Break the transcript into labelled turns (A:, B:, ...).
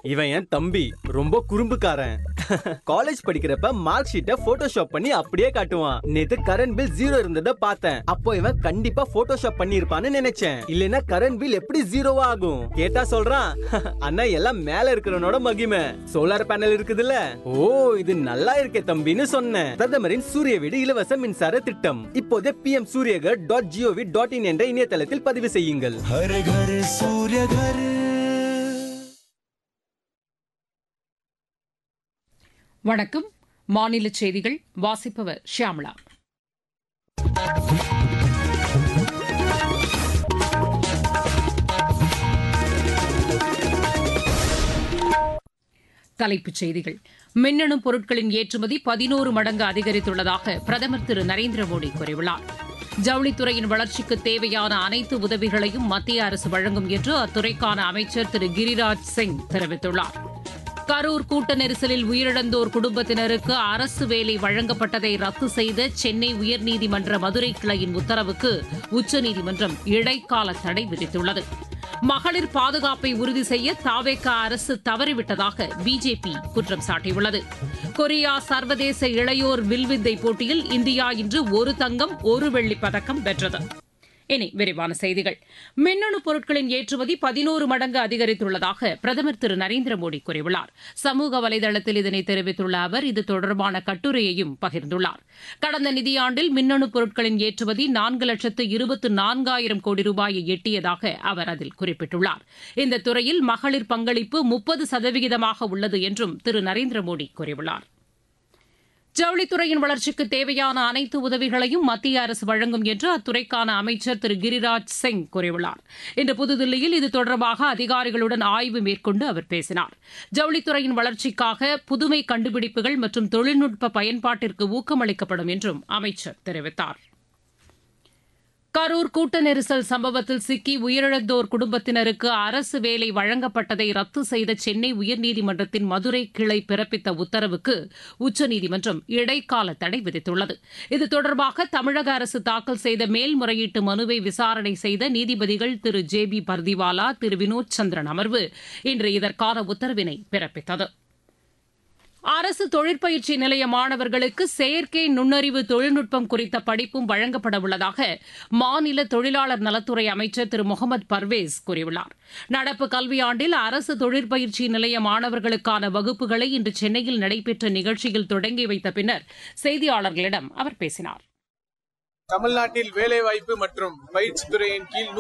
A: இவன் என் தம்பி ரொம்ப குறும்புக்காரன் காலேஜ் படிக்கிறப்ப மார்க் ஷீட்டை போட்டோஷாப் பண்ணி அப்படியே காட்டுவான் நேத்து கரண்ட் பில் ஜீரோ இருந்தத பார்த்தேன் அப்போ இவன் கண்டிப்பா போட்டோஷாப் பண்ணி இருப்பான்னு நினைச்சேன் இல்லனா கரண்ட் பில் எப்படி ஜீரோவா ஆகும் கேட்டா சொல்றான் அண்ணா எல்லாம் மேல இருக்கிறவனோட மகிமை சோலார் பேனல் இருக்குதுல்ல ஓ இது நல்லா இருக்கே தம்பின்னு சொன்னேன் பிரதமரின் சூரிய வீடு இலவச மின்சார திட்டம் இப்போதே PM Suryaghar dot GOV dot in என்ற இணையதளத்தில் பதிவு செய்யுங்கள்
B: हर घर सूर्य घर
C: வணக்கம் மாநில செய்திகள் வாசிப்பவர் ஷியாமளா தலைப்புச் செய்திகள் மின்னணு பொருட்களின் ஏற்றுமதி பதினோரு மடங்கு அதிகரித்துள்ளதாக பிரதமர் திரு நரேந்திர மோடி கூறியுள்ளார் ஜவுளித்துறையின் வளர்ச்சிக்கு தேவையான அனைத்து உதவிகளையும் மத்திய அரசு வழங்கும் என்று அத்துறைக்கான அமைச்சர் திரு கிரிராஜ் சிங் தெரிவித்துள்ளார் கரூர் கூட்ட நெரிசலில் உயிரிழந்தோர் குடும்பத்தினருக்கு அரசு வேலை வழங்கப்பட்டதை ரத்து செய்த சென்னை உயர்நீதிமன்ற மதுரை கிளையின் உத்தரவுக்கு உச்சநீதிமன்றம் இடைக்கால தடை விதித்துள்ளது மகளிர் பாதுகாப்பை உறுதி செய்ய தாவேக அரசு தவறிவிட்டதாக பிஜேபி குற்றம் சாட்டியுள்ளது கொரியா சர்வதேச இளையோர் வில்வித்தை போட்டியில் இந்தியா இன்று ஒரு தங்கம் ஒரு வெள்ளிப் பதக்கம் வென்றது இனி விரிவான செய்திகள் மின்னணு பொருட்களின் ஏற்றுமதி பதினோரு மடங்கு அதிகரித்துள்ளதாக பிரதமர் திரு நரேந்திர மோடி கூறியுள்ளார் சமூக வலைதளத்தில் இதனை தெரிவித்துள்ள அவர் இது தொடர்பான கட்டுரையையும் பகிர்ந்துள்ளார் கடந்த நிதியாண்டில் மின்னணு பொருட்களின் ஏற்றுமதி நான்கு லட்சத்து இருபத்து நான்காயிரம் கோடி ரூபாயை எட்டியதாக அவர் அதில் குறிப்பிட்டுள்ளார் இந்த துறையில் மகளிர் பங்களிப்பு முப்பது சதவிகிதமாக உள்ளது என்றும் திரு நரேந்திர மோடி கூறியுள்ளார் ஜவுளித்துறையின் வளர்ச்சிக்கு தேவையான அனைத்து உதவிகளையும் மத்திய அரசு வழங்கும் என்று அத்துறைக்கான அமைச்சர் திரு கிரிராஜ் சிங் கூறியுள்ளார் இன்று புதுதில்லியில் இது தொடர்பாக அதிகாரிகளுடன் ஆய்வு மேற்கொண்டு அவர் பேசினார் ஜவுளித்துறையின் வளர்ச்சிக்காக புதுமை கண்டுபிடிப்புகள் மற்றும் தொழில்நுட்ப பயன்பாட்டிற்கு ஊக்கமளிக்கப்படும் என்றும் அமைச்சர் தெரிவித்தார் கரூர் கூட்ட நெரிசல் சம்பவத்தில் சிக்கி உயிரிழந்தோர் குடும்பத்தினருக்கு அரசு வேலை வழங்கப்பட்டதை ரத்து செய்த சென்னை உயர்நீதிமன்றத்தின் மதுரை கிளை பிறப்பித்த உத்தரவுக்கு உச்சநீதிமன்றம் இடைக்கால தடை விதித்துள்ளது இது தொடர்பாக தமிழக அரசு தாக்கல் செய்த மேல்முறையீட்டு மனுவை விசாரணை செய்த நீதிபதிகள் திரு ஜே பி பர்திவாலா திரு வினோத் சந்திரன் அமர்வு இன்று இதற்கான உத்தரவினை பிறப்பித்தது அரசு தொழிற்பயிற்சி நிலைய மாணவர்களுக்கு செயற்கை நுண்ணறிவு தொழில்நுட்பம் குறித்த படிப்பும் வழங்கப்பட உள்ளதாக மாநில தொழிலாளர் நலத்துறை அமைச்சர் திரு முகமது பர்வேஸ் கூறியுள்ளார் நடப்பு கல்வியாண்டில் அரசு தொழிற்பயிற்சி நிலைய மாணவர்களுக்கான வகுப்புகளை இன்று சென்னையில் நடைபெற்ற நிகழ்ச்சியில் தொடங்கி வைத்த பின்னர் செய்தியாளர்களிடம் அவர் பேசினார்
D: தமிழ்நாட்டில் வேலைவாய்ப்பு மற்றும் பயிற்சித் துறையின் கீழ்